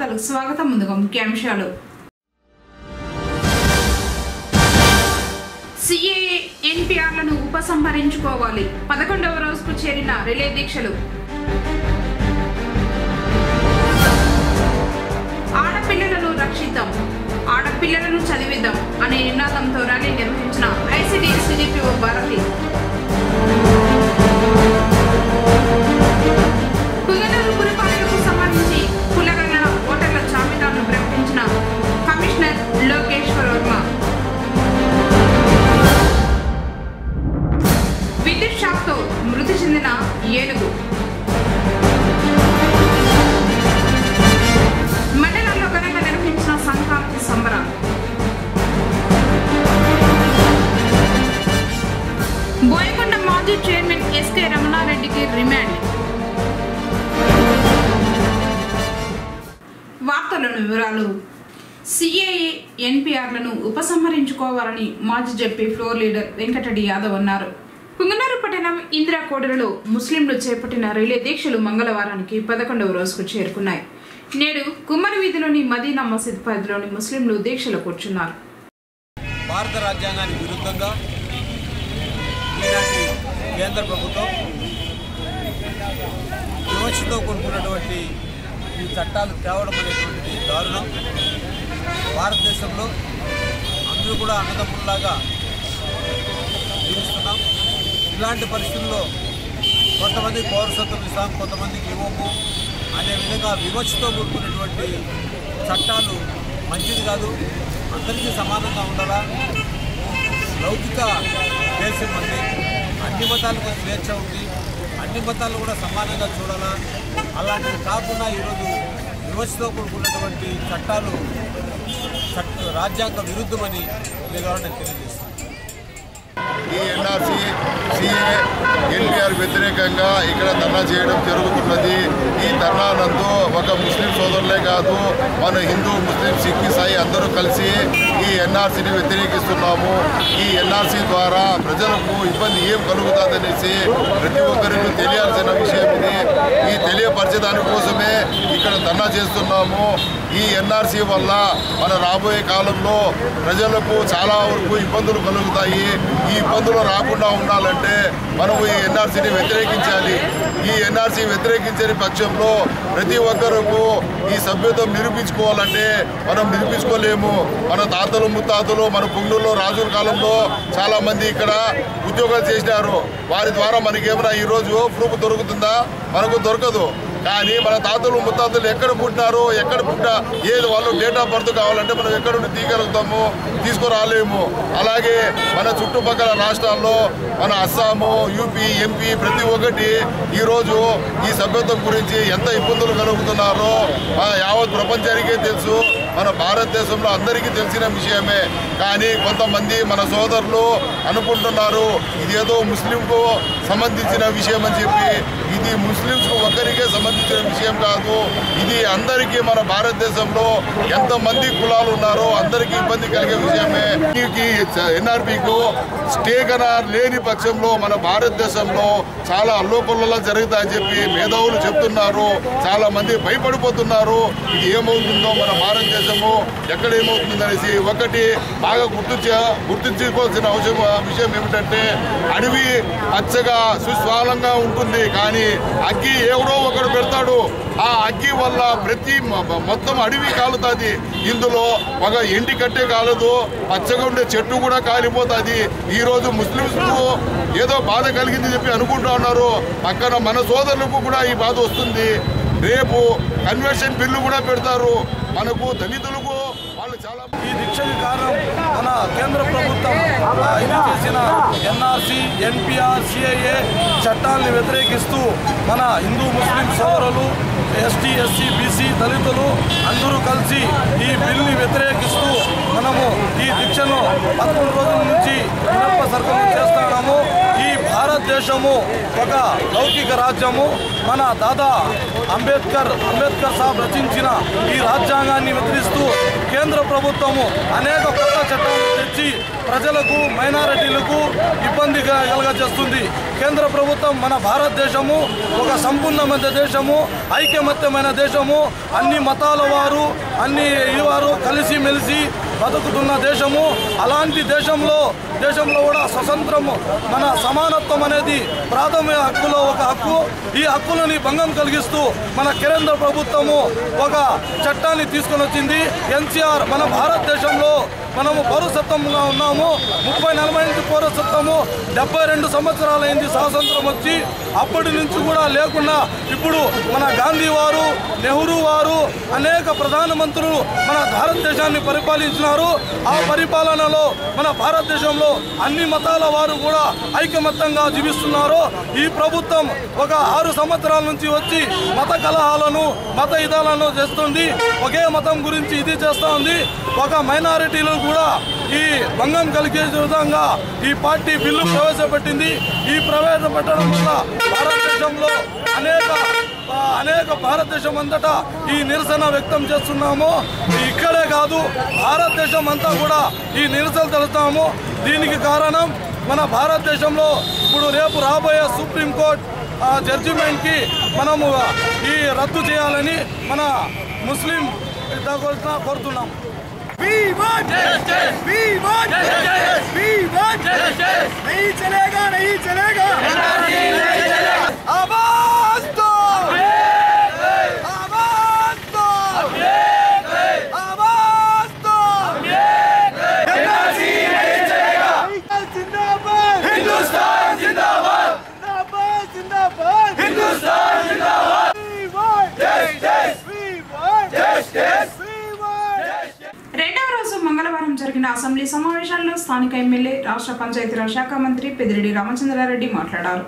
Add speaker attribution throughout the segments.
Speaker 1: వార్తలకు స్వాగతం ముందుగా ముఖ్యాంశాలు సిఏఏ ఎన్పిఆర్లను ఉపసంహరించుకోవాలి పదకొండవ రోజుకు చేరిన రిలే దీక్షలు ఆడపిల్లలను రక్షిద్దాం ఆడపిల్లలను చదివిద్దాం అనే నినాదంతో ర్యాలీ నిర్వహించిన ఐసిడి సిడిపిఓ భారతి పులినూరు పురపాలనకు సంబంధించి కులగణ ఓటర్ల జాబితాను ప్రకటించిన కమిషనర్ లోకేశ్వర్ వర్మ విద్యుత్ షాక్తో మృతి చెందిన ఏనుగు మండలంలో ఘనంగా నిర్వహించిన సంక్రాంతి సంబరాలు బోయకొండ మాజీ చైర్మన్ ఎస్కే రమణారెడ్డికి రిమాండ్ వార్తలను వివరాలు సిఏఏ ఎన్పిఆర్లను ఉపసంహరించుకోవాలని మాజీ ZP floor leader Venkatareddy Yadav అన్నారు పుంగనూరు పట్టణం ఇందిరా కోడలలో ముస్లింలు చేపట్టిన రిలే దీక్షలు మంగళవారానికి పదకొండవ రోజుకు చేరుకున్నాయి నేడు కుమ్మరి వీధిలోని మదీనా మసీద్ పరిధిలోని ముస్లింలు దీక్షలు కూర్చున్నారు
Speaker 2: భారత రాజ్యాంగానికి విరుద్ధంగా ఈనాటి కేంద్ర ప్రభుత్వం వివక్షతో కూడుకున్నటువంటి ఈ చట్టాలు తేవడం అనేటువంటిది దారుణం భారతదేశంలో అందరూ కూడా అన్నదమ్ముల్లాగా జీవిస్తున్నాం ఇలాంటి పరిస్థితుల్లో కొంతమంది పౌరసత్వం ఇస్తాం కొంతమందికి ఇవ్వము అనే విధంగా వివక్షతో కూడుకున్నటువంటి చట్టాలు మంచిది కాదు అందరికీ సమానంగా ఉండాలా లౌకిక దేశం ఉంది అన్ని మతాలకు స్వేచ్ఛ ఉంది అన్ని మతాలను కూడా సమానంగా చూడాలా అలాంటివి కాకుండా ఈరోజు వివక్షతో కూడుకున్నటువంటి చట్టాలు చట్ట రాజ్యాంగ విరుద్ధమని నేను తెలియజేస్తాను
Speaker 3: ఈ ఎన్ఆర్సీ సిఏ ఎన్పిఆర్ వ్యతిరేకంగా ఇక్కడ ధర్నా చేయడం జరుగుతున్నది ఈ ధర్నా నందు ఒక ముస్లిం సోదరులే కాదు మన హిందూ ముస్లిం సిక్ సాయి అందరూ కలిసి ఈ ఎన్ఆర్సీని వ్యతిరేకిస్తున్నాము ఈ ఎన్ఆర్సీ ద్వారా ప్రజలకు ఇబ్బంది ఏం కలుగుతుందనేసి ప్రతి ఒక్కరికి తెలియాల్సిన విషయం ఇది ఈ తెలియపరిచేదాని కోసమే ఇక్కడ ధర్నా చేస్తున్నాము ఈ ఎన్ఆర్సీ వల్ల మన రాబోయే కాలంలో ప్రజలకు చాలా వరకు ఇబ్బందులు కలుగుతాయి ఈ ఇబ్బందులు రాకుండా ఉండాలంటే మనం ఈ ఎన్ఆర్సీని వ్యతిరేకించాలి ఈ ఎన్ఆర్సీ వ్యతిరేకించని పక్షంలో ప్రతి ఒక్కరకు ఈ సభ్యత్వం నిరూపించుకోవాలంటే మనం నిరూపించుకోలేము మన తాతలు ముత్తాతలు మన పుంగుల్లో రాజుల కాలంలో చాలా మంది ఇక్కడ ఉద్యోగాలు చేసినారు వారి ద్వారా మనకేమైనా ఈరోజు ప్రూఫ్ దొరుకుతుందా మనకు దొరకదు కానీ మన తాతలు ముత్తాతలు ఎక్కడ పుట్టినారు ఎక్కడ పుట్ట ఏది వాళ్ళు డేట్ ఆఫ్ బర్త్ కావాలంటే మనం ఎక్కడ నుండి తీయగలుగుతాము తీసుకురాలేము అలాగే మన చుట్టుపక్కల రాష్ట్రాల్లో మన అస్సాము యూపీ ఎంపీ ప్రతి ఒక్కటి ఈరోజు ఈ సభ్యత్వం గురించి ఎంత ఇబ్బందులు కలుగుతున్నారో ఆ యావత్ ప్రపంచానికే తెలుసు మన భారతదేశంలో అందరికీ తెలిసిన విషయమే కానీ కొంతమంది మన సోదరులు అనుకుంటున్నారు ఇదేదో ముస్లింకు సంబంధించిన విషయం అని చెప్పి ఇది ముస్లింస్కు ఒక్కరికే సంబంధించిన విషయం కాదు ఇది అందరికీ మన భారతదేశంలో ఎంతమంది కులాలు ఉన్నారో అందరికీ ఇబ్బంది కలిగే విషయమే దీనికి ఎన్ఆర్పీకు స్టే కన లేని పక్షంలో మన భారతదేశంలో చాలా అల్లోపల్లలో జరుగుతాయని చెప్పి మేధావులు చెప్తున్నారు చాలా మంది భయపడిపోతున్నారు ఇది ఏమవుతుందో మన భారతదేశము ఎక్కడ ఏమవుతుందో అనేసి ఒకటి బాగా గుర్తించ గుర్తించుకోవాల్సిన అవసరం విషయం ఏమిటంటే అడవి పచ్చగా సుస్వాలంగా ఉంటుంది కానీ అగ్గి ఎవడో ఒకడు పెడతాడు ఆ అగ్గి వల్ల ప్రతి మ- మొత్తం అడవి కాలుతుంది ఇందులో ఒక ఎండి కట్టే కాలదు పచ్చగా ఉండే చెట్టు కూడా కాలిపోతుంది ఈ రోజు ముస్లింస్ ఏదో బాధ కలిగింది చెప్పి అనుకుంటా ఉన్నారు పక్కన మన సోదరులకు కూడా ఈ బాధ వస్తుంది రేపు కన్వెన్షన్ బిల్లు కూడా పెడతారు మనకు దళితులకు వాళ్ళు చాలా
Speaker 4: ఈ దీక్షకి కారణం మన కేంద్ర ప్రభుత్వం ఆ, ఇది చేసిన ఎన్ఆర్సీ ఎన్పిఆర్ సిఐఏ చట్టాలను వ్యతిరేకిస్తూ మన హిందూ ముస్లిం సోదరులు ఎస్టీ ఎస్సీ బీసీ దళితులు అందరూ కలిసి ఈ బిల్ని వ్యతిరేకిస్తూ మనము ఈ దీక్షను పదకొండు రోజుల నుంచి వినప్ప సర్కలు చేస్తున్నాము ఈ భారత భారతదేశము ఒక లౌకిక రాజ్యము మన దాదా అంబేద్కర్ అంబేద్కర్ సాబ్ రచించిన ఈ రాజ్యాంగాన్ని వ్యతిరిస్తూ కేంద్ర ప్రభుత్వము అనేక కొత్త చట్టాలు తెచ్చి ప్రజలకు మైనారిటీలకు ఇబ్బంది క- కలగజేస్తుంది కేంద్ర ప్రభుత్వం మన భారతదేశము ఒక సంపూర్ణమైన దేశము ఐకమత్యమైన దేశము అన్ని మతాల వారు అన్ని ఈ వారు కలిసిమెలిసి బతుకుతున్న దేశము అలాంటి దేశంలో దేశంలో కూడా స్వతంత్రము మన సమానత్వం అనేది ప్రాథమిక హక్కులో ఒక హక్కు ఈ హక్కులని భంగం కలిగిస్తూ మన కేంద్ర ప్రభుత్వము ఒక చట్టాన్ని తీసుకొని వచ్చింది ఎన్సీఆర్ మన భారతదేశంలో మనము పౌరసత్వంగా ఉన్నాము ముప్పై నలభై నుంచి పౌరసత్వము డెబ్బై రెండు సంవత్సరాలైంది స్వాతంత్రం వచ్చి అప్పటి నుంచి కూడా లేకుండా ఇప్పుడు మన గాంధీ వారు నెహ్రూ వారు అనేక ప్రధానమంత్రులు మన భారతదేశాన్ని పరిపాలించినారు ఆ పరిపాలనలో మన భారతదేశంలో అన్ని మతాల వారు కూడా ఐకమత్యంగా జీవిస్తున్నారు ఈ ప్రభుత్వం ఒక ఆరు సంవత్సరాల నుంచి వచ్చి మత కలహాలను మత ఇదాలను చేస్తుంది ఒకే మతం గురించి ఇది చేస్తూ ఉంది ఒక మైనారిటీలు కూడా ఈ భంగం కలిగే విధంగా ఈ పార్టీ బిల్లు ప్రవేశపెట్టింది ఈ ప్రవేశపెట్టడం వల్ల భారతదేశంలో అనేక ఆ, అనేక భారతదేశం అంతటా ఈ నిరసన వ్యక్తం చేస్తున్నాము ఇక్కడే కాదు భారతదేశం అంతా కూడా ఈ నిరసన తెలుస్తాము దీనికి కారణం మన భారతదేశంలో ఇప్పుడు రేపు రాబోయే సుప్రీంకోర్టు ఆ జడ్జిమెంట్కి మనము ఈ రద్దు చేయాలని మన ముస్లిం తరపున కోరుతున్నాం
Speaker 5: We want justice. We want justice. We want justice. नहीं चलेगा नहीं चलेगा आवाज दो आवाज दो आवाज दो जिंदाबाद हिंदुस्तान जिंदाबाद जिंदाबाद जिंदाबाद हिंदुस्तान जिंदाबाद We want justice. We want justice. We want justice.
Speaker 1: రెండవ రోజు మంగళవారం జరిగిన అసెంబ్లీ సమావేశాల్లో స్థానిక ఎమ్మెల్యే రాష్ట్ర పంచాయతీరాజ్ శాఖ మంత్రి పెద్దిరెడ్డి రామచంద్రారెడ్డి మాట్లాడారు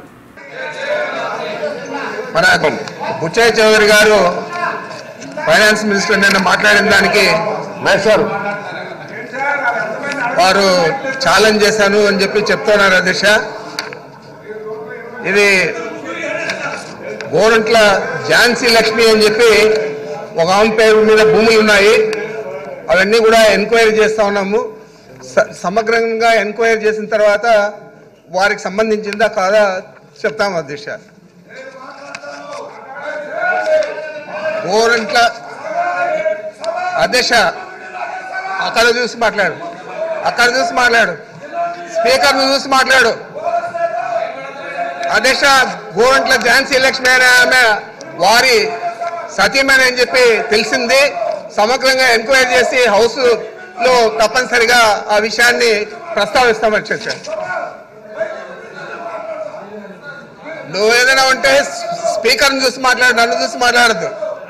Speaker 6: మన బుచ్చయ్య చౌదరి గారు ఫైనాన్స్ మినిస్టర్ నిన్న మాట్లాడిన దానికి సార్ వారు ఛాలెంజ్ చేశాను అని చెప్పి చెప్తున్నారు అధ్యక్ష ఇది గోరంట్ల ఝాన్సీ లక్ష్మి అని చెప్పి ఒక ఆమె పేరు మీద భూములు ఉన్నాయి అవన్నీ కూడా ఎంక్వైరీ చేస్తా ఉన్నాము స- సమగ్రంగా ఎంక్వైరీ చేసిన తర్వాత వారికి సంబంధించిందా కాదా చెప్తాము అధ్యక్ష గోరంట్ల అధ్యక్ష అక్కడ చూసి మాట్లాడు అక్కడ చూసి మాట్లాడు స్పీకర్ చూసి మాట్లాడు అధ్యక్ష గోరంట్ల ఝాన్సీ లక్ష్మి అనే ఆమె వారి సతీమణి అని చెప్పి తెలిసింది సమగ్రంగా ఎంక్వైరీ చేసి హౌస్ లో తప్పనిసరిగా ఆ విషయాన్ని ప్రస్తావిస్తాం అధ్యక్ష నువ్వు ఏదైనా ఉంటే స్పీకర్ని చూసి మాట్లాడు నన్ను చూసి మాట్లాడద్దు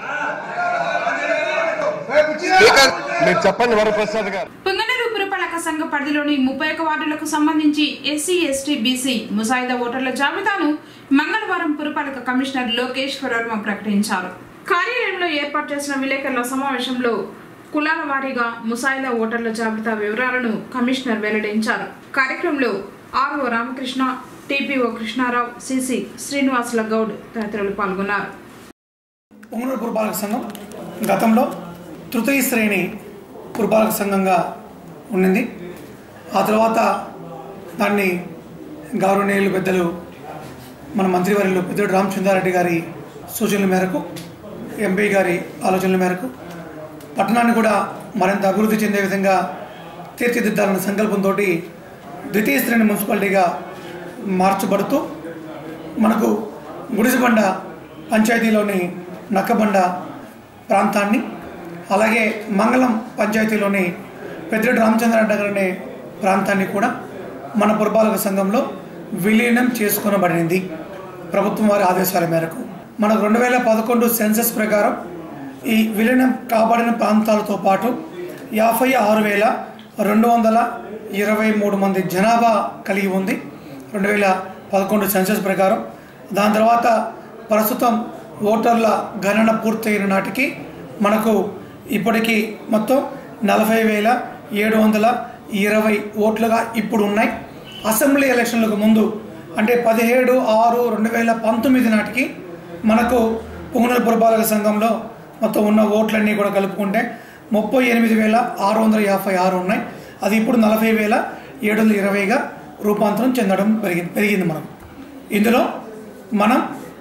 Speaker 6: స్పీకర్
Speaker 3: మీరు చెప్పండి వరప్రసాద్ గారు
Speaker 1: పుంగనూరు పురపాలక సంఘ పరిధిలోని ముప్పై ఒక వార్డులకు సంబంధించి ఎస్సీ ఎస్టీ బీసీ ముసాయిదా ఓటర్ల జాబితాను మంగళవారం పురపాలక కమిషనర్ లోకేష్ వర్మ ప్రకటించారు కార్యాలయంలో ఏర్పాటు చేసిన విలేకరుల సమావేశంలో కులాల వారీగా ముసాయిదా ఓటర్ల జాబితా వివరాలను కమిషనర్ వెల్లడించారు కార్యక్రమంలో RO Ramakrishna TPO Krishnarao CC శ్రీనివాసుల గౌడ్ తదితరులు పాల్గొన్నారు
Speaker 7: పొంగనూరు పురపాలక సంఘం గతంలో తృతీయ శ్రేణి పురపాలక సంఘంగా ఉండింది ఆ తర్వాత దాన్ని గౌరవనీయులు పెద్దలు మన మంత్రివర్యులు పెద్దడు రామచంద్రారెడ్డి గారి సూచనల మేరకు ఎంపీ గారి ఆలోచనల మేరకు పట్టణాన్ని కూడా మరింత అభివృద్ధి చెందే విధంగా తీర్చిదిద్దాలన్న సంకల్పంతో ద్వితీయ శ్రేణి మున్సిపాలిటీగా మార్చబడుతూ మనకు గుడిసెబండ పంచాయతీలోని నక్కబండ ప్రాంతాన్ని అలాగే మంగళం పంచాయతీలోని పెద్దిరెడ్డి రామచంద్రారెడ్డి గారు అనే ప్రాంతాన్ని కూడా మన పురపాలక సంఘంలో విలీనం చేసుకొనబడింది ప్రభుత్వం వారి ఆదేశాల మేరకు మనకు రెండు వేల పదకొండు సెన్సస్ ప్రకారం ఈ విలీనం కాబడిన ప్రాంతాలతో పాటు యాభై ఆరు వేల రెండు వందల ఇరవై మూడు మంది జనాభా కలిగి ఉంది రెండు వేల పదకొండు సెన్సస్ ప్రకారం దాని తర్వాత ప్రస్తుతం ఓటర్ల గణన పూర్తయిన నాటికి మనకు ఇప్పటికీ మొత్తం నలభై వేల ఏడు వందల ఇరవై ఓట్లుగా ఇప్పుడు ఉన్నాయి అసెంబ్లీ ఎలక్షన్లకు ముందు అంటే పదిహేడు ఆరు రెండు వేల పంతొమ్మిది నాటికి మనకు పొంగునూరు పురపాలక సంఘంలో మొత్తం ఉన్న ఓట్లన్నీ కూడా కలుపుకుంటే ముప్పై ఎనిమిది వేల ఆరు వందల యాభై ఆరు ఉన్నాయి అది ఇప్పుడు నలభై వేల ఏడు వందల ఇరవైగా రూపాంతరం చెందడం పెరిగింది పెరిగింది మనం ఇందులో మనం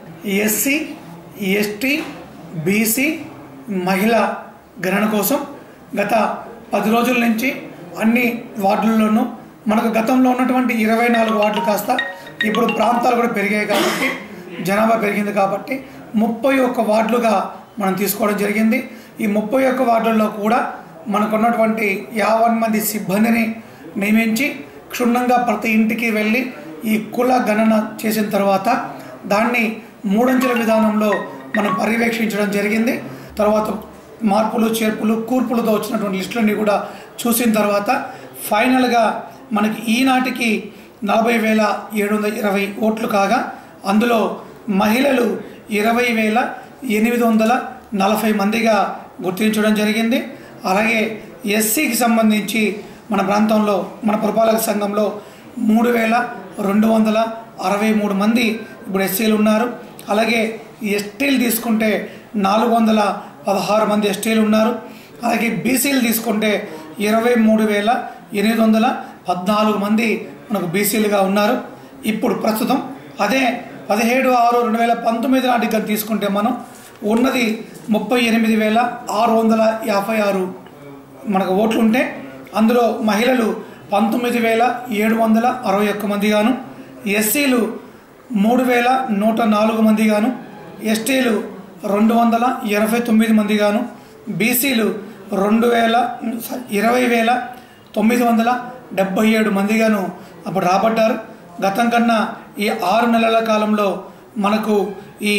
Speaker 7: ఎస్సీ ఎస్టీ బీసీ మహిళ గణన కోసం గత పది రోజుల నుంచి అన్ని వార్డుల్లోనూ మనకు గతంలో ఉన్నటువంటి ఇరవై నాలుగు వార్డులు కాస్త ఇప్పుడు ప్రాంతాలు కూడా పెరిగాయి కాబట్టి జనాభా పెరిగింది కాబట్టి ముప్పై ఒక్క వార్డులుగా మనం తీసుకోవడం జరిగింది ఈ ముప్పై ఒక్క వార్డుల్లో కూడా మనకున్నటువంటి యాభై మంది సిబ్బందిని నియమించి క్షుణ్ణంగా ప్రతి ఇంటికి వెళ్ళి ఈ కుల గణన చేసిన తర్వాత దాన్ని మూడంచెల విధానంలో మనం పర్యవేక్షించడం జరిగింది తర్వాత మార్పులు చేర్పులు కూర్పులతో వచ్చినటువంటి లిస్టులన్నీ కూడా చూసిన తర్వాత ఫైనల్గా మనకి ఈనాటికి నలభై వేల ఏడు వందల ఇరవై ఓట్లు కాగా అందులో మహిళలు ఇరవై వేల ఎనిమిది వందల నలభై మందిగా గుర్తించడం జరిగింది అలాగే ఎస్సీకి సంబంధించి మన ప్రాంతంలో మన పురపాలక సంఘంలో మూడు వేల రెండు వందల అరవై మూడు మంది ఇప్పుడు ఎస్సీలు ఉన్నారు అలాగే ఎస్టీలు తీసుకుంటే నాలుగు వందల పదహారు మంది ఎస్టీలు ఉన్నారు అలాగే బీసీలు తీసుకుంటే ఇరవై మూడు వేల ఎనిమిది వందల పద్నాలుగు మంది మనకు బీసీలుగా ఉన్నారు ఇప్పుడు ప్రస్తుతం అదే పదిహేడు ఆరు రెండు వేల పంతొమ్మిది నాటికి కనుక తీసుకుంటే మనం ఉన్నది ముప్పై ఎనిమిది వేల ఆరు వందల యాభై ఆరు మనకు ఓట్లు ఉంటే అందులో మహిళలు పంతొమ్మిది వేల ఏడు వందల అరవై ఒక్క మందిగాను ఎస్సీలు మూడు వేల నూట నాలుగు మందిగాను ఎస్టీలు రెండు వందల ఎనభై తొమ్మిది మందిగాను బీసీలు రెండు వేల ఇరవై వేల తొమ్మిది వందల డెబ్బై ఏడు మందిగాను అప్పుడు రాబడ్డారు గతం కన్నా ఈ ఆరు నెలల కాలంలో మనకు ఈ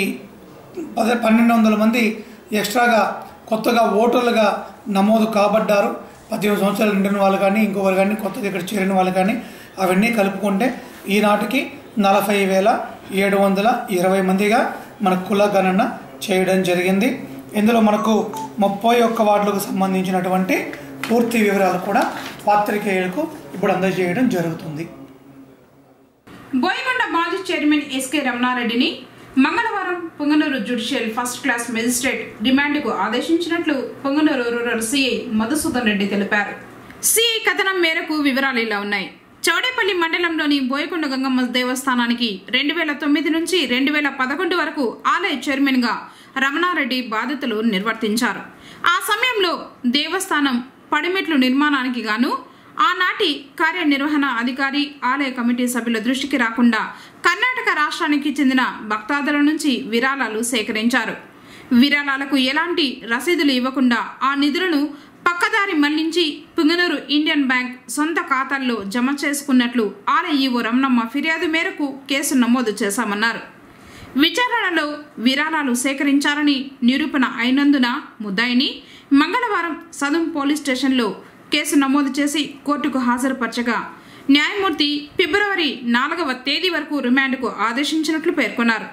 Speaker 7: పద పన్నెండు వందల మంది ఎక్స్ట్రాగా కొత్తగా ఓటర్లుగా నమోదు కాబడ్డారు పద్దెనిమిది సంవత్సరాలు నిండిన వాళ్ళు కానీ ఇంకొకరు కానీ కొత్తగా ఇక్కడ చేరిన వాళ్ళు కానీ అవన్నీ కలుపుకుంటే ఈనాటికి నలభై వేల ఏడు వందల ఇరవై మందిగా మన కుల గణన చేయడం జరిగింది ఇందులో మనకు ముప్పై ఒక్క వార్డులకు సంబంధించినటువంటి పూర్తి వివరాలు కూడా పాత్రికేయులకు ఇప్పుడు అందజేయడం జరుగుతుంది
Speaker 1: బోయకొండ మాజీ చైర్మన్ ఎస్కే రమణారెడ్డిని మంగళవారం Punganur judicial first class magistrate డిమాండ్కు ఆదేశించినట్లు పొంగనూరు రూరల్ సిఐ మధుసూదన్ రెడ్డి తెలిపారు సిఐ కథనం మేరకు వివరాలు ఇలా ఉన్నాయి చౌడేపల్లి మండలంలోని బోయకొండ గంగమ్మ దేవస్థానానికి రెండు వేల తొమ్మిది నుంచి రెండు వేల పదకొండు వరకు ఆలయ చైర్మన్గా రమణారెడ్డి బాధ్యతలు నిర్వర్తించారు ఆ సమయంలో దేవస్థానం పడిమెట్లు నిర్మాణానికి గాను ఆనాటి కార్యనిర్వహణ అధికారి ఆలయ కమిటీ సభ్యుల దృష్టికి రాకుండా కర్ణాటక రాష్ట్రానికి చెందిన భక్తాదుల నుంచి విరాళాలు సేకరించారు విరాళాలకు ఎలాంటి రసీదులు ఇవ్వకుండా ఆ నిధులను పక్కదారి మళ్లించి పుంగనూరు ఇండియన్ బ్యాంక్ సొంత ఖాతాల్లో జమ చేసుకున్నట్లు ఆలయ ఈవో రమణమ్మ ఫిర్యాదు మేరకు కేసు నమోదు చేశామన్నారు విచారణలో విరాళాలు సేకరించారని నిరూపణ అయినందున ముద్దాయిని మంగళవారం సదుం పోలీస్ స్టేషన్లో కేసు నమోదు చేసి కోర్టుకు హాజరుపరచగా న్యాయమూర్తి ఫిబ్రవరి నాలుగవ తేదీ వరకు రిమాండ్కు ఆదేశించినట్లు పేర్కొన్నారు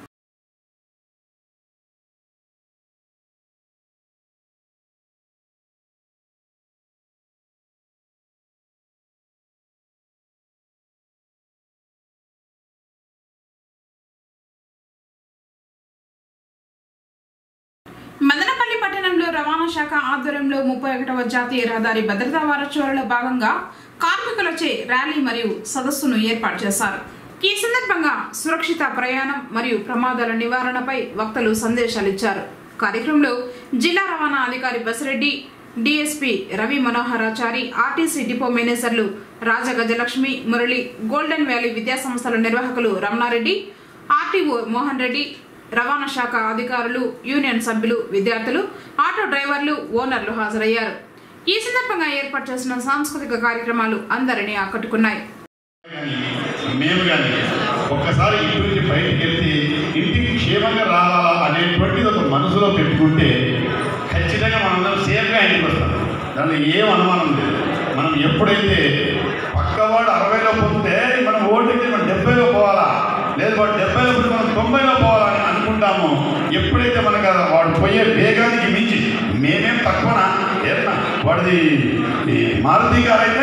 Speaker 1: మదనపల్లి పట్టణంలో రవాణా శాఖ ఆధ్వర్యంలో ముప్పై ఒకటవ జాతీయ రహదారి భద్రతా వారోత్సవాలలో భాగంగా కార్మికులచే ర్యాలీ మరియు సదస్సును ఏర్పాటు చేశారు ఈ సందర్భంగా సురక్షిత ప్రయాణం మరియు ప్రమాదాల నివారణపై వక్తలు సందేశాలు ఇచ్చారు కార్యక్రమంలో జిల్లా రవాణా అధికారి Basireddy DSP Ravi Manoharachari RTC depot మేనేజర్లు రాజగజలక్ష్మి మురళి గోల్డెన్ వ్యాలీ విద్యాసంస్థల నిర్వాహకులు రమణారెడ్డి ఆర్టీఓ మోహన్ రెడ్డి రవాణా శాఖ అధికారులు యూనియన్ సభ్యులు విద్యార్థులు ఆటో డ్రైవర్లు ఓనర్లు హాజరయ్యారు ఈ సందర్భంగా ఏర్పాటు చేసిన సాంస్కృతిక కార్యక్రమాలు అందరినీ ఆకట్టుకున్నాయి
Speaker 8: మేము కానీ ఒక్కసారి ఇంటి నుంచి బయటికి వెళ్తే ఇంటికి క్షేమంగా రావాలా అనేటువంటిది ఒక మనసులో పెట్టుకుంటే ఖచ్చితంగా మనందరం సేఫ్గా ఇంటికి వస్తాం దానిలో ఏం అనుమానం లేదు మనం ఎప్పుడైతే పక్కవాడు అరవైలో పోతే మనం ఓటుకి మనం డెబ్బైలో పోవాలా లేదు వాడు డెబ్బైలో పోతే మనం తొంభైలో పోవాలని అనుకుంటాము ఎప్పుడైతే మనకు ఆ వాడు పోయే వేగానికి మించి మేమేం తక్కువనా ఏమన్నా వాడిది ఈ మారుతి గారు అయితే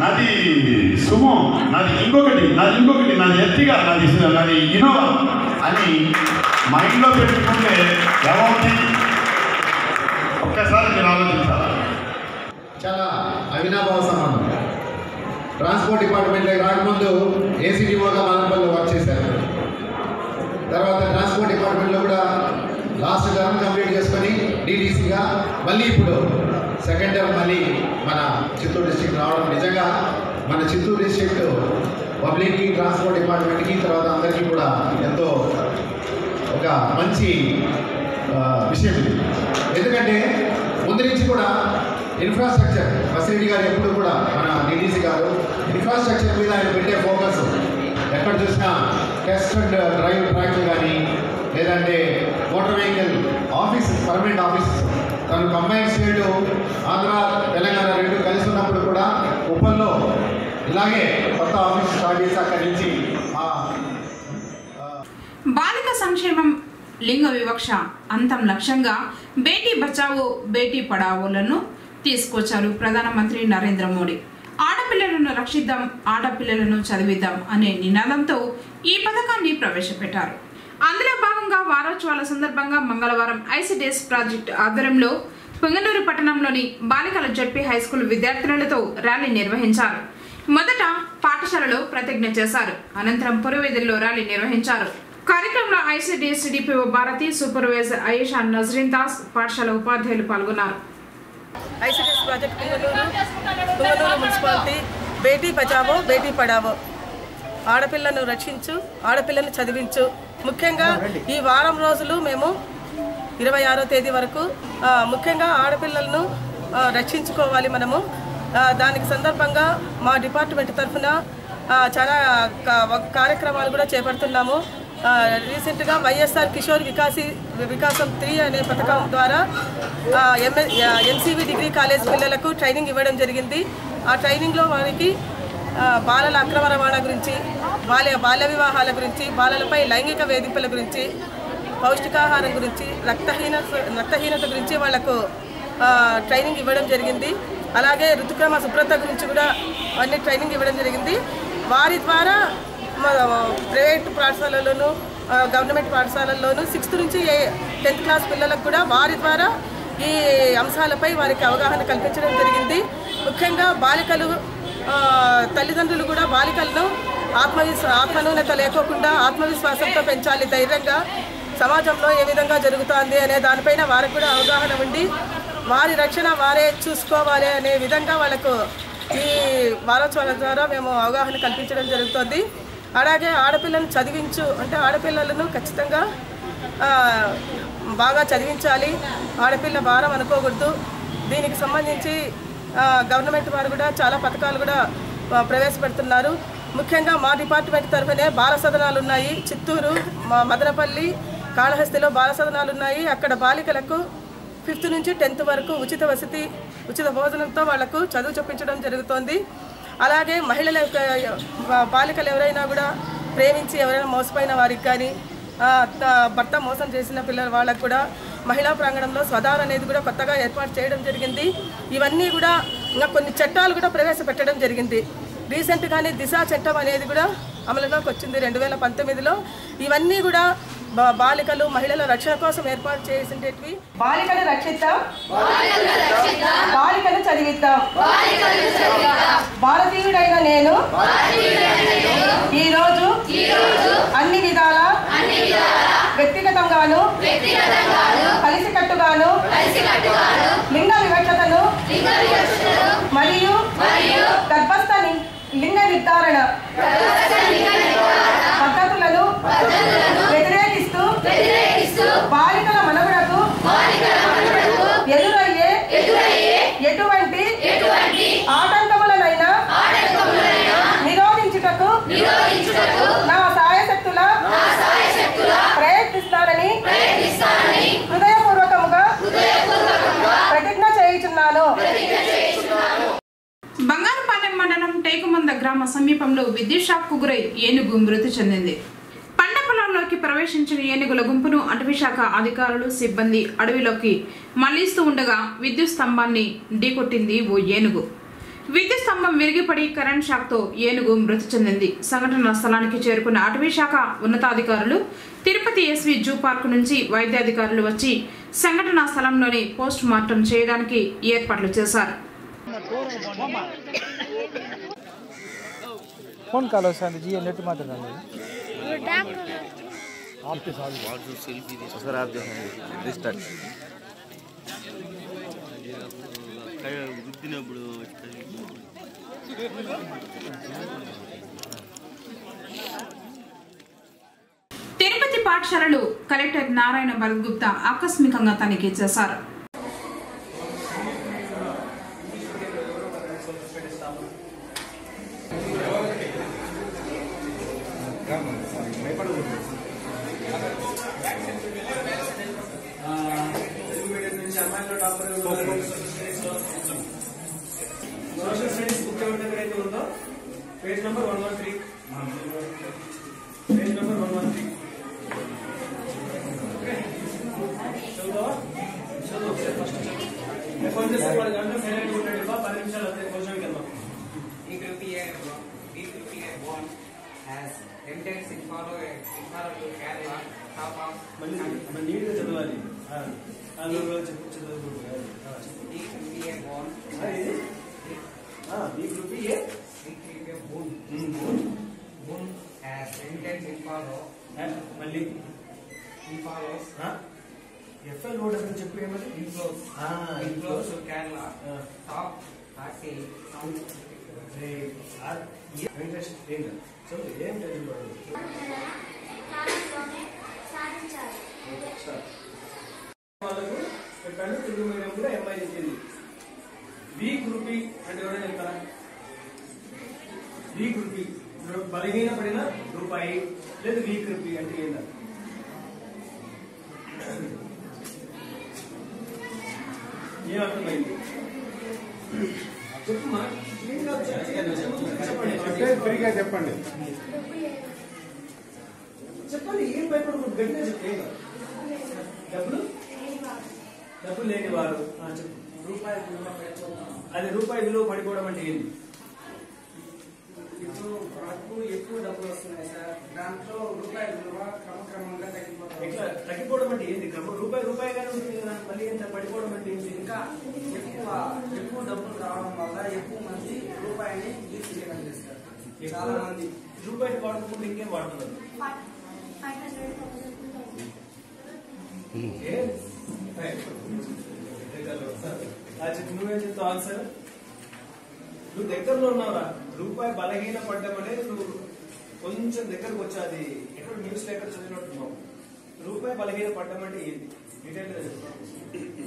Speaker 8: నాది సుమో నాది ఇంకొకటి నాది ఇంకొకటి నాది ఎత్తిగా నాది నాది ఇనోవా అని మైండ్లో పెట్టుకుంటే ఏమవుతుంది ఒక్కసారి మీరు ఆలోచించాలి
Speaker 9: చాలా అవినాభావ సంబంధం ట్రాన్స్పోర్ట్ డిపార్ట్మెంట్లోకి రాకముందు ఏసీడీఓగా మదనపల్లిలో వర్క్ చేశారు తర్వాత ట్రాన్స్పోర్ట్ డిపార్ట్మెంట్లో కూడా లాస్ట్ టర్మ్ కంప్లీట్ చేసుకొని డీడీసీగా మళ్ళీ ఇప్పుడు సెకండ్ టర్మ్ మళ్ళీ మన చిత్తూరు డిస్టిక్ రావడం నిజంగా మన చిత్తూరు డిస్టిక్ పబ్లిక్కి ట్రాన్స్పోర్ట్ డిపార్ట్మెంట్కి తర్వాత అందరికీ కూడా ఎంతో ఒక మంచి ఆ, విషయం ఇది ఎందుకంటే ముందు నుంచి కూడా ఇన్ఫ్రాస్ట్రక్చర్ ఫెసిలిటీ గారు ఎప్పుడు కూడా మన డిడిసి గారు ఇన్ఫ్రాస్ట్రక్చర్ మీద ఆయన పెట్టే ఫోకస్ ఎక్కడ చూసినా టెస్ట్ అండ్ డ్రైవ్ ట్రాక్లు కానీ లేదంటే motor vehicle office permanent office తను కంబైన్ స్టేట్ ఆంధ్ర తెలంగాణ రెండు కలిసి ఉన్నప్పుడు కూడా ఉప్పల్లో ఇలాగే కొత్త ఆఫీస్ స్టార్ట్ చేసి అక్కడి నుంచి ఆ
Speaker 1: బాలిక సంక్షేమం లింగ వివక్ష అంతం లక్ష్యంగా బేటీ బచావో బేటీ పడావోలను తీసుకొచ్చారు ప్రధానమంత్రి నరేంద్ర మోడీ ఆడపిల్లలను రక్షిద్దాం ఆడపిల్లలను చదివిద్దాం అనే నినాదంతో ఈ పథకాన్ని ప్రవేశపెట్టారు అందులో భాగంగా వారోత్సవాల సందర్భంగా మంగళవారం ఐసిడిఎస్ ప్రాజెక్టు ఆధ్వర్యంలో పొంగనూరు పట్టణంలోని బాలికల జడ్పీ హైస్కూల్ విద్యార్థినులతో ర్యాలీ నిర్వహించారు మొదట పాఠశాలలో ప్రతిజ్ఞ చేశారు అనంతరం పురవేదుల్లో ర్యాలీ నిర్వహించారు కార్యక్రమంలో ICDS DPO Bharati supervisor Ayesha Nazreen Das పాఠశాల ఉపాధ్యాయులు పాల్గొన్నారు
Speaker 10: ICDS project Punganur Punganur municipality Beti Bachao Beti Padhao ఆడపిల్లను రక్షించు ఆడపిల్లను చదివించు ముఖ్యంగా ఈ వారం రోజులు మేము ఇరవై ఆరో తేదీ వరకు ఆ, ముఖ్యంగా ఆడపిల్లలను ఆ, రక్షించుకోవాలి మనము ఆ, దానికి సందర్భంగా మా డిపార్ట్మెంట్ తరఫున ఆ, చాలా కా- ఒక కార్యక్రమాలు కూడా చేపడుతున్నాము ఆ, రీసెంట్గా వైఎస్ఆర్ కిషోర్ వికాసి వికాసం త్రీ అనే పథకం ద్వారా ఆ, ఎంఎ ఎన్సీవీ డిగ్రీ కాలేజ్ పిల్లలకు ట్రైనింగ్ ఇవ్వడం జరిగింది ఆ ట్రైనింగ్లో వారికి ఆ, బాలల అక్రమ రవాణా గురించి బాల్య బాల్య వివాహాల గురించి బాలలపై లైంగిక వేధింపుల గురించి పౌష్టికాహారం గురించి రక్తహీన రక్తహీనత గురించి వాళ్లకు ఆ, ట్రైనింగ్ ఇవ్వడం జరిగింది అలాగే ఋతుక్రమ శుభ్రత గురించి కూడా అన్ని ట్రైనింగ్ ఇవ్వడం జరిగింది వారి ద్వారా మా ప్రైవేట్ పాఠశాలలోను ఆ, గవర్నమెంట్ పాఠశాలల్లోనూ సిక్స్త్ నుంచి టెన్త్ క్లాస్ పిల్లలకు కూడా వారి ద్వారా ఈ అంశాలపై వారికి అవగాహన కల్పించడం జరిగింది ముఖ్యంగా బాలికలు ఆ, తల్లిదండ్రులు కూడా బాలికలను ఆత్మవిశ్వ ఆత్మన్యూనత లేకోకుండా ఆత్మవిశ్వాసంతో పెంచాలి ధైర్యంగా సమాజంలో ఏ విధంగా జరుగుతోంది అనే దానిపైన వారికి కూడా అవగాహన ఉండి వారి రక్షణ వారే చూసుకోవాలి అనే విధంగా వాళ్ళకు ఈ వారోత్సవాల ద్వారా మేము అవగాహన కల్పించడం జరుగుతుంది అలాగే ఆడపిల్లను చదివించు అంటే ఆడపిల్లలను ఖచ్చితంగా ఆ, బాగా చదివించాలి ఆడపిల్ల భారం అనుకోకూడదు దీనికి సంబంధించి ఆ, గవర్నమెంట్ వారు కూడా చాలా పథకాలు కూడా ఆ, ప్రవేశపెడుతున్నారు ముఖ్యంగా మా డిపార్ట్మెంట్ తరఫునే బాల సదనాలు ఉన్నాయి చిత్తూరు మా మదనపల్లి కాళహస్తిలో బాల సదనాలు ఉన్నాయి అక్కడ బాలికలకు ఫిఫ్త్ నుంచి టెన్త్ వరకు ఉచిత వసతి ఉచిత భోజనంతో వాళ్లకు చదువు చెప్పించడం జరుగుతోంది అలాగే మహిళల యొక్క బా- బాలికలు ఎవరైనా కూడా ప్రేమించి ఎవరైనా మోసపోయిన వారికి కానీ ఆ, త- భర్త మోసం చేసిన పిల్లల వాళ్ళకు కూడా మహిళా ప్రాంగణంలో స్వదార్ అనేది కూడా కొత్తగా ఏర్పాటు చేయడం జరిగింది ఇవన్నీ కూడా ఇంకా కొన్ని చట్టాలు కూడా ప్రవేశపెట్టడం జరిగింది రీసెంట్గానే దిశ చట్టం అనేది కూడా అమలులోకి వచ్చింది రెండు వేల పంతొమ్మిదిలో ఇవన్నీ కూడా బా- బాలికలు మహిళల రక్షణ కోసం ఏర్పాటు చేసినవి బాలికలు రక్షిద్దాం బాలికలు చదివిద్దాం భారతీయుడైన నేను ఈ రోజు అన్ని విధాల వ్యక్తిగతంగాను కలిసికట్టుగాను లింగ వివక్షతను మరియు గర్భస్థ లి- లింగ నిర్ధారణ పద్ధతులను వ్యతిరేకిస్తూ బాలికల మనుగడకు ఎదురయ్యే ఎటువంటి ఆటంకములనైనా నిరోధించుటకు నా సాయశక్తుల ప్రయత్నిస్తానని హృదయపూర్వకముగా ప్రతిజ్ఞ చేయుచున్నాను
Speaker 1: బంగారుపాలెం మండలం టేకుమంద గ్రామ సమీపంలో విద్యుత్ షాక్కు గురై ఏనుగు మృతి చెందింది పంట పొలాల్లోకి ప్రవేశించిన ఏనుగుల గుంపును అటవీశాఖ అధికారులు సిబ్బంది అడవిలోకి మళ్లిస్తూ ఉండగా విద్యుత్ స్తంభాన్ని ఢీకొట్టింది ఓ ఏనుగు విద్యుత్ స్తంభం విరిగిపడి కరెంట్ షాక్తో ఏనుగు మృతి చెందింది సంఘటన స్థలానికి చేరుకున్న అటవీ శాఖ ఉన్నతాధికారులు తిరుపతి ఎస్వి జూ పార్క్ నుంచి వైద్యాధికారులు వచ్చి సంఘటనా స్థలంలోని పోస్ట్ మార్టం చేయడానికి ఏర్పాట్లు చేశారు
Speaker 11: ಫೋನ್ ಕಾಲ್ ವస్తుంది ಜಿ ನೆಟ್ ಮಾತಾಡೋದು
Speaker 12: सर आप जो है रिस्टार्ट గుద్దినప్పుడు
Speaker 1: తిరుపతి పాఠశాలలు కలెక్టర్ నారాయణ భరత్ గుప్తా ఆకస్మికంగా తనిఖీ చేశారు
Speaker 5: సోషల్ స్టడీస్ బుక్ ఎవరి దగ్గర అయితే ఉందో page number one one three page number one one three చదువుతావా చదువు ఒకసారి ఫస్ట్ నేను ఫోన్ చేస్తే పది గంటలు సైలెంట్ ఉంటాడు బా పది నిమిషాలు అంతే కొంచెం వెళ్దాం
Speaker 13: E group A, B group A one has entered in follow in follow to Kerala top of
Speaker 5: మళ్ళీ మన నీట్గా చదవాలి ఆ, ఆ లోపల చెప్పు చదువు
Speaker 13: E group A one
Speaker 5: ఇది B group A
Speaker 13: B group A one
Speaker 5: moon
Speaker 13: one has entered in follow
Speaker 5: మళ్ళీ
Speaker 13: in follows
Speaker 5: ఎఫ్ఎల్ రోడ్ అని చెప్పు ఏమని
Speaker 13: inflows
Speaker 5: ఆ,
Speaker 13: inflows to Kerala
Speaker 5: ఆ.
Speaker 13: top thirty
Speaker 5: వెంకటేష్ ఏం కాదు చదువు ఏం టెన్షన్ పడదు వాళ్ళకు చెప్పాను తెలుగు మీడియం కూడా ఎంఐ చెప్పింది బి గ్రూపీ అంటే ఎవరైనా చెప్తారా బి గ్రూపీ బలహీన పడిన రూపాయి లేదు బి గ్రూపీ అంటే ఏందా ఏం అర్థమైంది చెప్పుమా ఏం కాదు, చెప్పండి
Speaker 3: ఫ్రీగా చెప్పండి
Speaker 5: చెప్పండి ఏం భయపడకూడదు గట్టిగా చెప్పు ఏం కాదు డబ్బులు డబ్బులు లేని వారు ఆ, చెప్పు
Speaker 13: రూపాయి విలువ పడిపోతాం
Speaker 5: అది రూపాయి విలువ పడిపోవడం అంటే ఏంటి
Speaker 13: ఇప్పుడు మనకు ఎక్కువ డబ్బులు వస్తున్నాయి సార్ దాంట్లో రూపాయి విలువ క్రమక్రమంగా తగ్గిపోతాం
Speaker 5: ఎట్లా తగ్గిపోవడం అంటే ఏంటి క్రమం రూపాయి రూపాయిగానే ఉంటుంది కదా మళ్ళీ ఎంత పడిపోవడం అంటే ఏంటి
Speaker 13: ఇంకా ఎక్కువ ఎక్కువ డబ్బులు రావడం వల్ల ఎక్కువ మంది రూపాయిని యూజ్ చేయడం చేస్తారు చాలా మంది
Speaker 5: రూపాయి వాడుకుంటే ఇంకేం వాడుతున్నారు ఏ? రైట్. దగ్గరలో వస్తారు. ఆ చెప్పు నువ్వేం చెప్తావు ఆన్సర్ నువ్వు దగ్గరలో ఉన్నావురా రూపాయి బలహీన పడ్డం అనేది నువ్వు కొంచెం దగ్గరకు వచ్చాది ఎక్కడ న్యూస్ లో ఎక్కడ చదివినట్టున్నావు రూపాయి బలహీన పడ్డం అంటే ఏంటి డీటెయిల్ గా చెప్తావు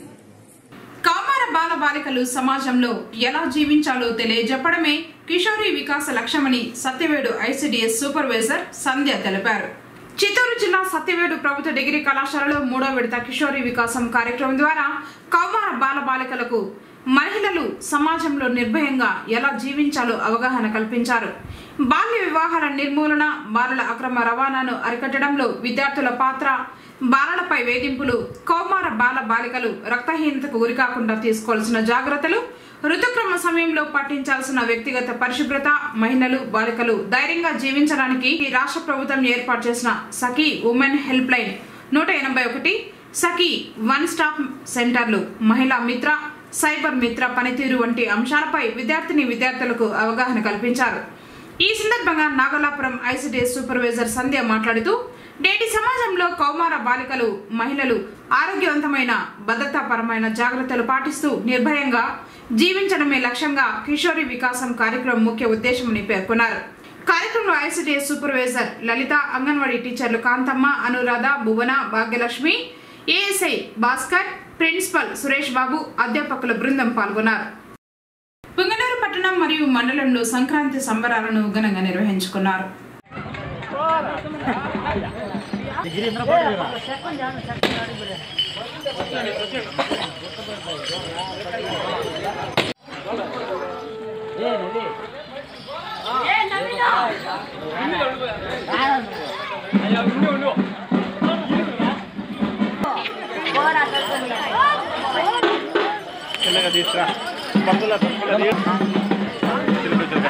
Speaker 1: కౌమార బాల బాలికలు సమాజంలో ఎలా జీవించాలో తెలియజెప్పడమే కిషోరి వికాస లక్ష్యమని సత్యవేడు ఐసిడిఎస్ సూపర్వైజర్ సంధ్య తెలిపారు చిత్తూరు జిల్లా సత్యవేడు ప్రభుత్వ డిగ్రీ కళాశాలలో మూడో విడత కిషోరి వికాసం కార్యక్రమం ద్వారా కౌమార బాల బాలికలకు మహిళలు సమాజంలో నిర్భయంగా ఎలా జీవించాలో అవగాహన కల్పించారు బాల్య వివాహాల నిర్మూలన బాలల అక్రమ రవాణాను అరికట్టడంలో విద్యార్థుల పాత్ర బాలలపై వేధింపులు కౌమార బాల బాలికలు రక్తహీనతకు గురికాకుండా తీసుకోవాల్సిన జాగ్రత్తలు ఋతుక్రమ సమయంలో పాటించాల్సిన వ్యక్తిగత పరిశుభ్రత మహిళలు బాలికలు ధైర్యంగా జీవించడానికి ఈ రాష్ట్ర ప్రభుత్వం ఏర్పాటు చేసిన సఖీ ఉమెన్ హెల్ప్ లైన్ నూట ఎనభై ఒకటి సఖీ వన్ స్టాప్ సెంటర్లు మహిళా మిత్ర సైబర్ మిత్ర పనితీరు వంటి అంశాలపై విద్యార్థిని విద్యార్థులకు అవగాహన కల్పించారు ఈ సందర్భంగా నాగలాపురం ఐసిడిఎస్ సూపర్వైజర్ సంధ్య మాట్లాడుతూ నేటి సమాజంలో కౌమార బాలికలు మహిళలు ఆరోగ్యవంతమైన భద్రతాపరమైన జాగ్రత్తలు పాటిస్తూ నిర్భయంగా జీవించడమే లక్ష్యంగా కిషోరి వికాసం కార్యక్రమం ముఖ్య ఉద్దేశమని పేర్కొన్నారు కార్యక్రమంలో ఐసిడిఎస్ సూపర్వైజర్ లలిత అంగన్వాడీ టీచర్లు కాంతమ్మ అనురాధ భువన భాగ్యలక్ష్మి ఏఎస్ఐ భాస్కర్ ప్రిన్సిపల్ సురేష్ బాబు అధ్యాపకుల బృందం పాల్గొన్నారు పుంగనూరు పట్టణం మరియు మండలంలో సంక్రాంతి సంబరాలను ఘనంగా నిర్వహించుకున్నారు
Speaker 11: తీసుకురా పక్కల పక్కల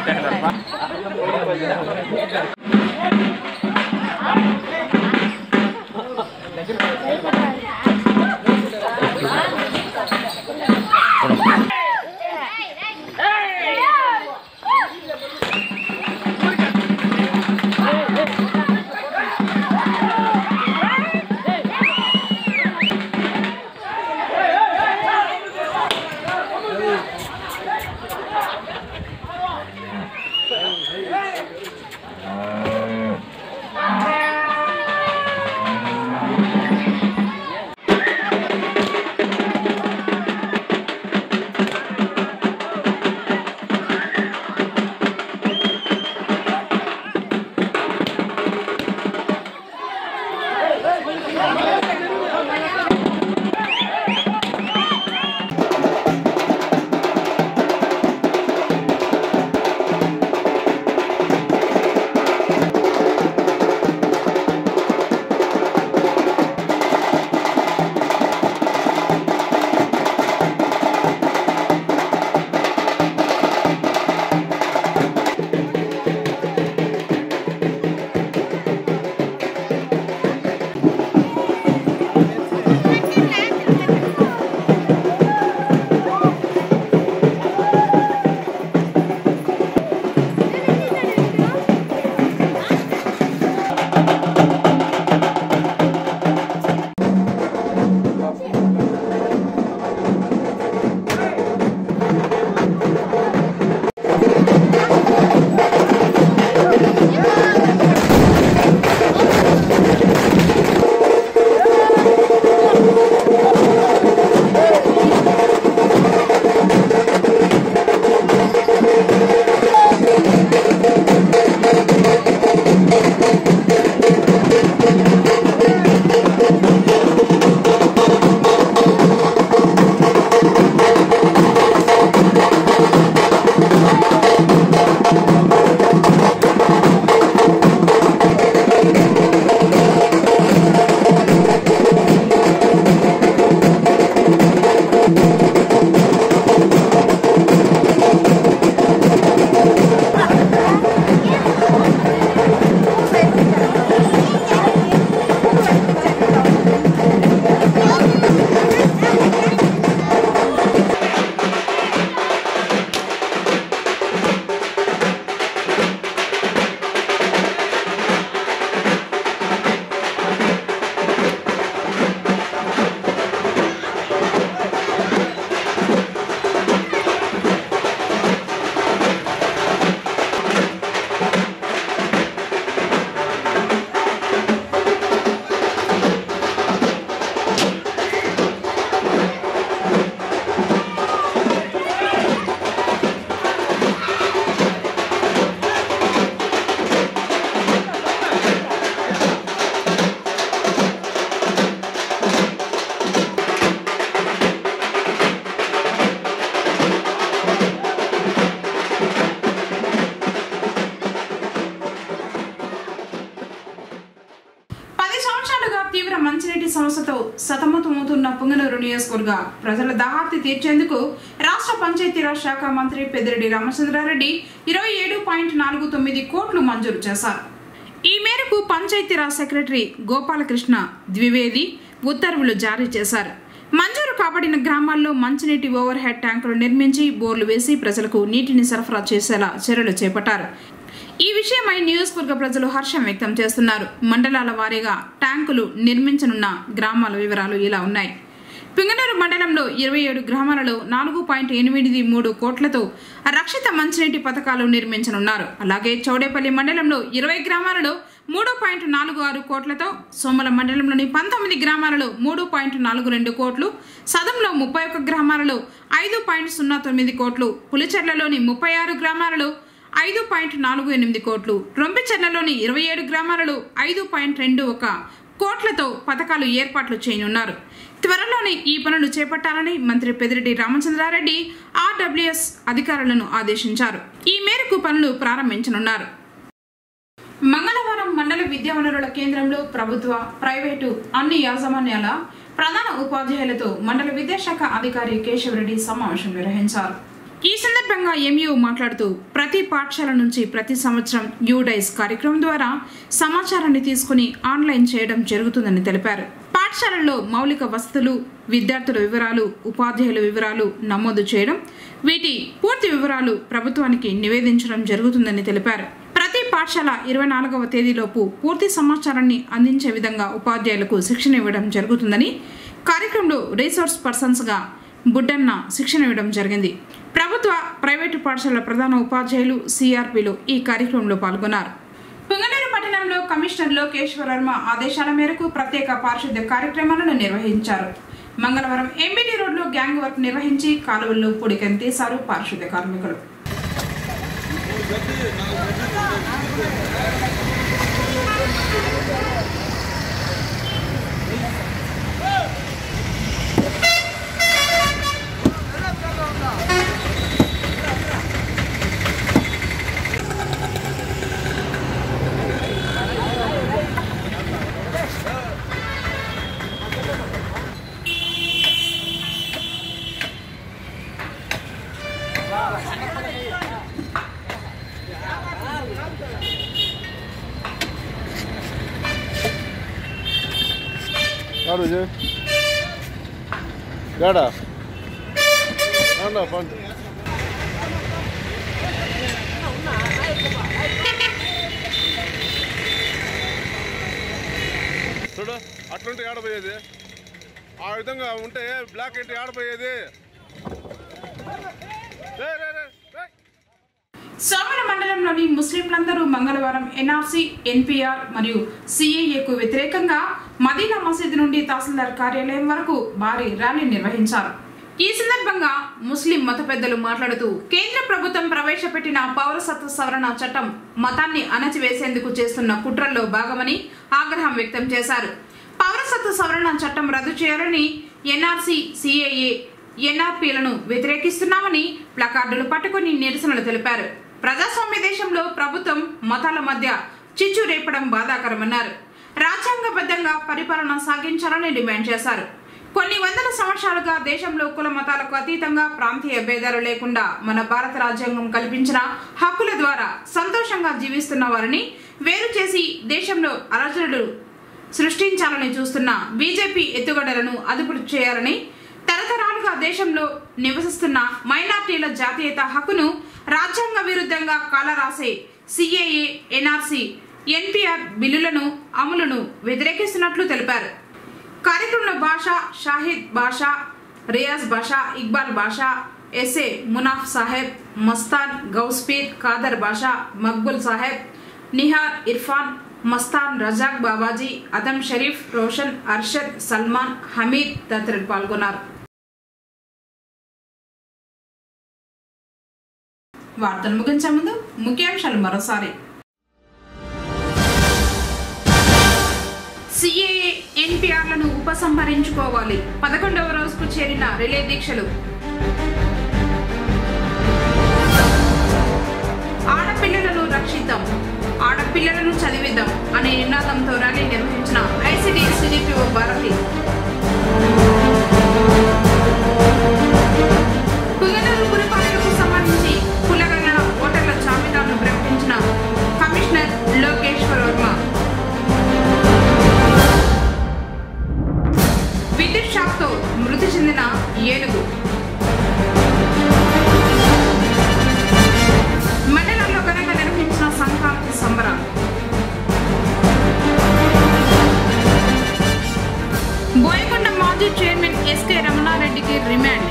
Speaker 1: పది సంవత్సరాలుగా తీవ్ర మంచినీటి సమస్యతో సతమతమవుతున్న పుంగనూరు నియోజకవర్గ ప్రజల దాహార్తి తీర్చేందుకు రాష్ట్ర పంచాయతీరాజ్ శాఖ మంత్రి పెద్దిరెడ్డి రామచంద్రారెడ్డి ఇరవై ఏడు పాయింట్ నాలుగు తొమ్మిది కోట్లు మంజూరు చేశారు ఈ మేరకు పంచాయతీరాజ్ సెక్రటరీ గోపాలకృష్ణ ద్వివేది ఉత్తర్వులు జారీ చేశారు మంజూరు కాబడిన గ్రామాల్లో మంచినీటి ఓవర్ హెడ్ ట్యాంకులు నిర్మించి బోర్లు వేసి ప్రజలకు నీటిని సరఫరా చేసేలా చర్యలు చేపట్టారు ఈ విషయమై నియోజకవర్గ ప్రజలు హర్షం వ్యక్తం చేస్తున్నారు మండలాల వారీగా ట్యాంకులు నిర్మించనున్న గ్రామాల వివరాలు ఇలా ఉన్నాయి పింగనూరు మండలంలో ఇరవై ఏడు గ్రామాలలో నాలుగు పాయింట్ ఎనిమిది మూడు కోట్లతో రక్షిత మంచినీటి పథకాలు నిర్మించనున్నారు అలాగే చౌడేపల్లి మండలంలో ఇరవై గ్రామాలలో మూడు పాయింట్ నాలుగు ఆరు కోట్లతో సోమల మండలంలోని పంతొమ్మిది గ్రామాలలో మూడు పాయింట్ నాలుగు రెండు కోట్లు సదంలో ముప్పై ఒక్క గ్రామాలలో ఐదు పాయింట్ సున్నా తొమ్మిది కోట్లు పులిచెర్లలోని ముప్పై ఆరు గ్రామాలలో ఐదు పాయింట్ నాలుగు ఎనిమిది కోట్లు రొంపిచెర్లలోని ఇరవై ఏడు గ్రామాలలో ఐదు పాయింట్ రెండు ఒక కోట్లతో పథకాలు ఏర్పాట్లు చేయనున్నారు త్వరలోనే ఈ పనులు చేపట్టాలని మంత్రి పెదిరెడ్డి రామచంద్రారెడ్డి ఆర్డబ్ల్యూఎస్ అధికారులను ఆదేశించారు ఈ మేరకు పనులు ప్రారంభించనున్నారు మంగళవారం మండల విద్యా వనరుల కేంద్రంలో ప్రభుత్వ ప్రైవేటు అన్ని యాజమాన్యాల ప్రధాన ఉపాధ్యాయులతో మండల విద్యాశాఖ అధికారి కేశవరెడ్డి సమావేశం నిర్వహించారు ఈ సందర్భంగా ఎంయూ మాట్లాడుతూ ప్రతి పాఠశాల నుంచి ప్రతి సంవత్సరం యూడైస్ కార్యక్రమం ద్వారా సమాచారాన్ని తీసుకుని ఆన్లైన్ చేయడం జరుగుతుందని తెలిపారు పాఠశాలల్లో మౌలిక వసతులు విద్యార్థుల వివరాలు ఉపాధ్యాయుల వివరాలు నమోదు చేయడం వీటి పూర్తి వివరాలు ప్రభుత్వానికి నివేదించడం జరుగుతుందని తెలిపారు ప్రతి పాఠశాల ఇరవై నాలుగవ తేదీలోపు పూర్తి సమాచారాన్ని అందించే విధంగా ఉపాధ్యాయులకు శిక్షణ ఇవ్వడం జరుగుతుందని కార్యక్రమంలో రీసోర్స్ పర్సన్స్గా బుడ్డన్న శిక్షణ ఇవ్వడం జరిగింది ప్రభుత్వ ప్రైవేటు పాఠశాలల ప్రధాన ఉపాధ్యాయులు సిఆర్పిలు ఈ కార్యక్రమంలో పాల్గొన్నారు పుంగనూరు పట్టణంలో కమిషనర్ లోకేశ్వర వర్మ ఆదేశాల మేరకు ప్రత్యేక పారిశుద్ధ్య కార్యక్రమాలను నిర్వహించారు మంగళవారం ఎంబీటీ రోడ్లో గ్యాంగ్ వర్క్ నిర్వహించి కాలువల్లో పొడికని తీశారు పారిశుద్ధ్య కార్మికులు
Speaker 3: ಯಾರು ಇದು ಬೇಡ ಅಣ್ಣ ಬಂದು చూడు అట్లుంటే ఏడపోయేది ఆ విధంగా ఉంటే బ్లాక్ ఏంటి ఏడపోయేది రే, రే, రే, రే.
Speaker 1: సోమన మండలంలోని ముస్లింలందరూ మంగళవారం ఎన్ఆర్సీ ఎన్పిఆర్ మరియు సిఏఏకు వ్యతిరేకంగా మదీనా మసీదు నుండి తహసీల్దార్ కార్యాలయం వరకు భారీ ర్యాలీ నిర్వహించారు ఈ సందర్భంగా ముస్లిం మత పెద్దలు మాట్లాడుతూ కేంద్ర ప్రభుత్వం ప్రవేశపెట్టిన పౌరసత్వ సవరణ చట్టం మతాన్ని అణచివేసేందుకు చేస్తున్న కుట్రల్లో భాగమని ఆగ్రహం వ్యక్తం చేశారు పౌరసత్వ సవరణ చట్టం రద్దు చేయాలని ఎన్ఆర్సీ సిఏఏ ఎన్ఆర్పీలను వ్యతిరేకిస్తున్నామని ప్లకార్డులు పట్టుకుని నిరసనలు తెలిపారు ప్రజాస్వామ్య దేశంలో ప్రభుత్వం మతాల మధ్య చిచ్చు రేపడం బాధాకరమన్నారు రాజ్యాంగబద్ధంగా పరిపాలన సాగించాలని డిమాండ్ చేశారు కొన్ని వందల సంవత్సరాలుగా దేశంలో కుల మతాలకు అతీతంగా ప్రాంతీయ భేదాలు లేకుండా మన భారత రాజ్యాంగం కల్పించిన హక్కుల ద్వారా సంతోషంగా జీవిస్తున్న వారిని వేరు చేసి దేశంలో అలజడులు సృష్టించాలని చూస్తున్న బీజేపీ ఎత్తుగడలను అదుపు చేయాలని తరతరాలుగా దేశంలో నివసిస్తున్న మైనార్టీల జాతీయత హక్కును రాజ్యాంగ విరుద్ధంగా కాలరాసే సిఏఏ ఎన్ఆర్సీ ఎన్పిఆర్ బిల్లులను అమలును వ్యతిరేకిస్తున్నట్లు తెలిపారు కార్యక్రమంలో బాషా షాహిద్ బాషా రియాజ్ బాషా ఇక్బాల్ బాషా ఎస్ఏ మునాఫ్ సాహెబ్ మస్తాన్ గౌస్పీర్ ఖాదర్ బాషా మక్బుల్ సాహెబ్ నిహార్ ఇర్ఫాన్ మస్తాన్ రజాక్ బాబాజీ అదం షరీఫ్ రోషన్ అర్షద్ సల్మాన్ హమీద్ తదితరులు పాల్గొన్నారు వార్తలు ముగించే ముందు ముఖ్యాంశాలు మరోసారి సిఏఏ ఎన్పిఆర్లను ఉపసంహరించుకోవాలి పదకొండవ రోజుకు చేరిన రిలే దీక్షలు ఆడపిల్లలను రక్షిద్దాం ఆడపిల్లలను చదివిద్దాం అనే నినాదంతో ర్యాలీ నిర్వహించిన ఐసిడి సిడిపిఓ భారతి పుంగనూరు పురపాలనకు సంబంధించి కులగణ ఓటర్ల జాబితాను ప్రకటించిన కమిషనర్ లోకేశ్వర్ వర్మ విద్యుత్ షాక్తో మృతి చెందిన ఏనుగు మండలంలో ఘనంగా నిర్వహించిన సంక్రాంతి సంబరాలు బోయకొండ మాజీ చైర్మన్ ఎస్కే రమణారెడ్డికి రిమాండ్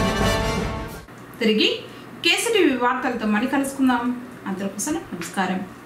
Speaker 1: తిరిగి కేసీటీవీ వార్తలతో మళ్ళీ కలుసుకుందాం అందరికోసం నమస్కారం